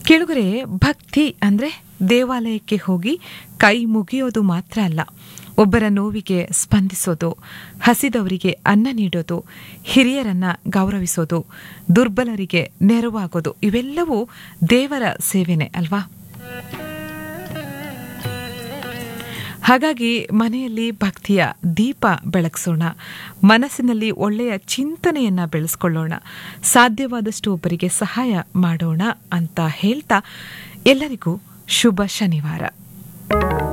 ಕೆಳಗರೆ ಭಕ್ತಿ ಅಂದರೆ ದೇವಾಲಯಕ್ಕೆ ಹೋಗಿ ಕೈ ಮುಗಿಯೋದು ಮಾತ್ರ ಅಲ್ಲ ಒಬ್ಬರ ನೋವಿಗೆ ಸ್ಪಂದಿಸೋದು ಹಸಿದವರಿಗೆ ಅನ್ನ ನೀಡೋದು ಹಿರಿಯರನ್ನ ಗೌರವಿಸೋದು ದುರ್ಬಲರಿಗೆ ನೆರವಾಗೋದು ಇವೆಲ್ಲವೂ ದೇವರ ಸೇವೆನೆ ಅಲ್ವಾ ಹಾಗಾಗಿ ಮನೆಯಲ್ಲಿ ಭಕ್ತಿಯ ದೀಪ ಬೆಳಗಿಸೋಣ ಮನಸ್ಸಿನಲ್ಲಿ ಒಳ್ಳೆಯ ಚಿಂತನೆಯನ್ನ ಬೆಳೆಸ್ಕೊಳ್ಳೋಣ ಸಾಧ್ಯವಾದಷ್ಟು ಒಬ್ಬರಿಗೆ ಸಹಾಯ ಮಾಡೋಣ ಅಂತ ಹೇಳ್ತಾ ಎಲ್ಲರಿಗೂ ಶುಭ ಶನಿವಾರ